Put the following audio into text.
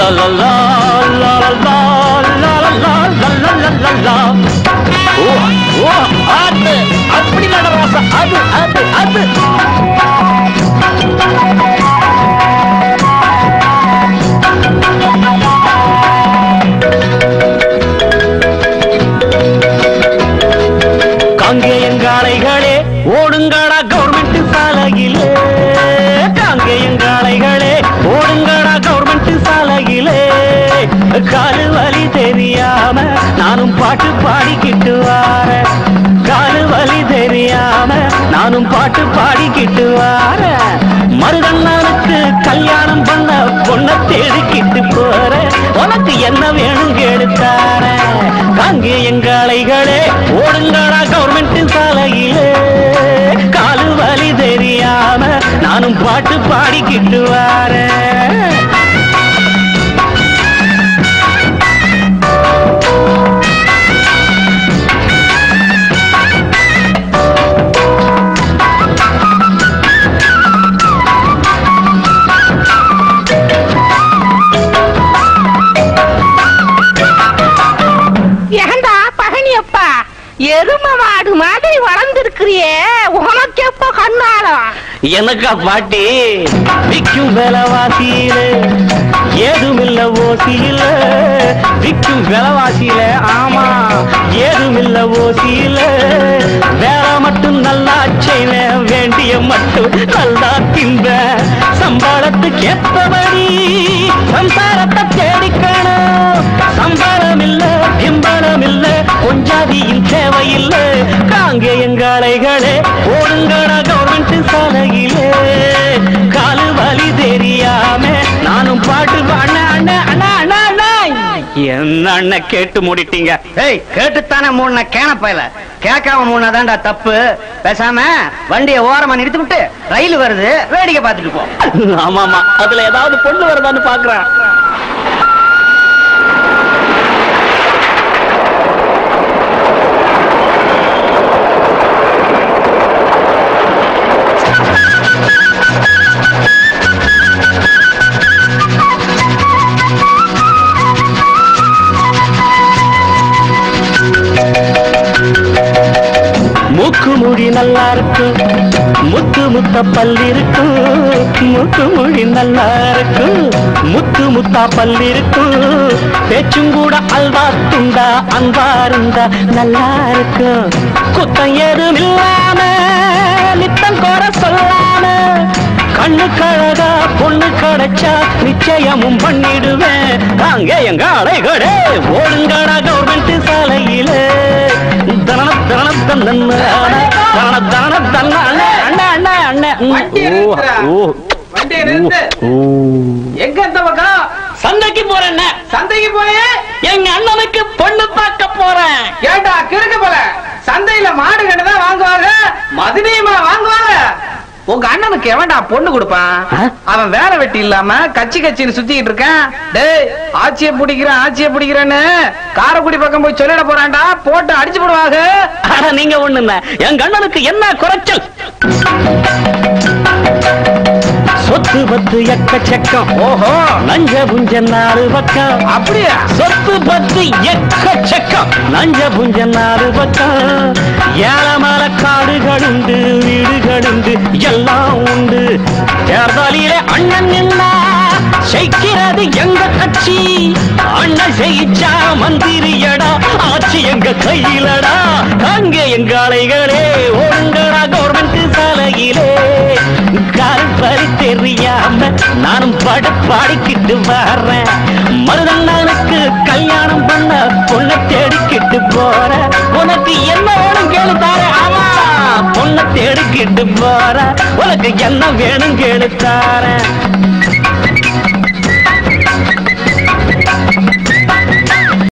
லா லா லா லா லா லா லா லா லா லா லா லா. ஓ ஓ அது அப்படி நடராசா அது அது அது காங்கேயங்காளைகளே ஓடுங்கடா கவர்மெண்ட் சாலையிலே காங்கேயங்காளைகளே ஓடுங்கடா கவர்மெண்ட் சாலையிலே காலு வலி தெரியாம நானும் பாட்டு பாடிக்கிட்டு வாரேன் காலு வலி தெரியாம நானும் பாட்டு பாடிக்கிட்டு வாரேன் மருதண்ணனுக்கு கல்யாணம் பண்ண பொண்ண தேடிக்கிட்டு போறேன் உனக்கு என்ன வேணும் கேடுத்தார காங்கே எங்காளைகளே ஓடுங்கடா கவர்மெண்ட் சாலையிலே காலு வலி தெரியாம நானும் பாட்டு பாடிக்கிட்டு வாரேன் ஏண்டா பழனியப்பா எரும மாடு மாதிரி வளர்ந்துருக்கிறியே உனக்கு எப்ப கண்ணாலம் எனக்கா பாட்டி விக்கும் விலைவாசியில ஏதுமில்ல ஓசியில விக்கும் விலைவாசியில ஆமா ஏதுமில்ல ஓசியில வேலை மட்டும் நல்லா செய்வேன் வேண்டிய மட்டும் நல்லா திம்ப சம்பளத்துக்கு ஏத்தபடி சம்சாரத்தை தேடிக்கணும் சம்பளம் இல்ல பிம்பளம் இல்ல கொஞ்சாதியின் தேவையில்ல காங்கே எங்காளைகளே ஓடுங்கடா கவர்மெண்ட் சாலையிலே காலு வலி தெரியாம நானும் பாட்டு பா- அண்ணா அண்ணா அண்ணா அண்ணா அண்ணா என்ன அண்ணன் கேட்டு மூடிட்டீங்க ஏய் கேட்டுத்தானே மூணு கேன பயல கேட்காம மூணாதான்டா தப்பு பேசாம வண்டியை ஓரமா நிறுத்தி விட்டு ரயில் வருது வேடிக்கை பார்த்துட்டு போ ஆமாமா அதுல ஏதாவது பொண்ணு வருதான்னு பாக்குறேன் மூக்கு முடி நல்லா இருக்கும் முத்து முத்த பல் இருக்கும் மூக்கு முடி நல்லா இருக்கும் முத்து முத்தா பல் இருக்கும் பேச்சும் கூட அல்வா துண்டா அன்பா இருந்தா நல்லா இருக்கும் குத்தம் ஏதும் இல்லாம நித்தம் குறை சொல்லாம கண்ணு கழகா பொண்ணு கிடைச்சா நிச்சயமும் பண்ணிடுவேன் அங்கே எங்க அலைகளே ஓடுங்கடா கவர்மெண்ட் சாலையிலே தரண தரண தன்னன்ன தரண தரண தன்ன அண்ணே அண்ணே அண்ணே அண்ணே ம், வண்டியை ஓ, நிறுத்துடா. ஓ, வண்டியை நிறுத்து. ஓ, ஓ. எங்க இந்த பக்கம் சந்தைக்கு போறேன் சந்தைக்கு போய் எங்க அண்ணனுக்கு பொண்ணு பார்க்க போறேன் ஏண்டா கிறுக்கு போல சந்தையில மாடு கண்டுதான் வாங்குவாங்க மதுரையுமா வாங்குவாங்க உங்க அண்ணனுக்கு எவன்டா பொண்ணு கொடுப்பான் ஆ? அவன் வேலை வெட்டி இல்லாம கச்சி கச்சின்னு சுத்திக்கிட்டு இருக்கான் டேய் ஆட்சியை பிடிக்கிறேன் ஆட்சியை பிடிக்கிறேன்னு காரைக்குடி பக்கம் போய் சொல்லிட போறான்டா போட்டு அடிச்சு போடுவாங்க ஆனா நீங்க ஒண்ணு இல்ல எங்க அண்ணனுக்கு என்ன குறைச்சல் சொத்து பத்து எக்கச்சக்கம் ஓஹோ நஞ்ச புஞ்ச நாலு பக்கம் அப்படியா சொத்து பத்து எக்கச்சக்கம் நஞ்ச புஞ்ச நாலு பக்கம் ஏழமல காடுகளுண்டு வீடுகளுண்டு எல்லாம் உண்டு தேர்தலிலே அண்ணன் நின்னா ஜெயிக்கிறது எங்க கட்சி அண்ணன் ஜெயிச்சா மந்திரியடா ஆட்சி எங்க கையிலடா அங்க எங்க அலைகளே ஓடுங்கடா கவர்மெண்ட் சாலையிலே கால்பறி தெரியாம நானும் பட பாடிக்கிட்டு வர்றேன் மருதண்ணனுக்கு கல்யாணம் பண்ண பொண்ணை தேடிக்கிட்டு போறேன் உனக்கு என்ன வேணும் கேளு தார ஆமா பொண்ணை தேடிக்கிட்டு போற உனக்கு என்ன வேணும் கேளு தாரேன்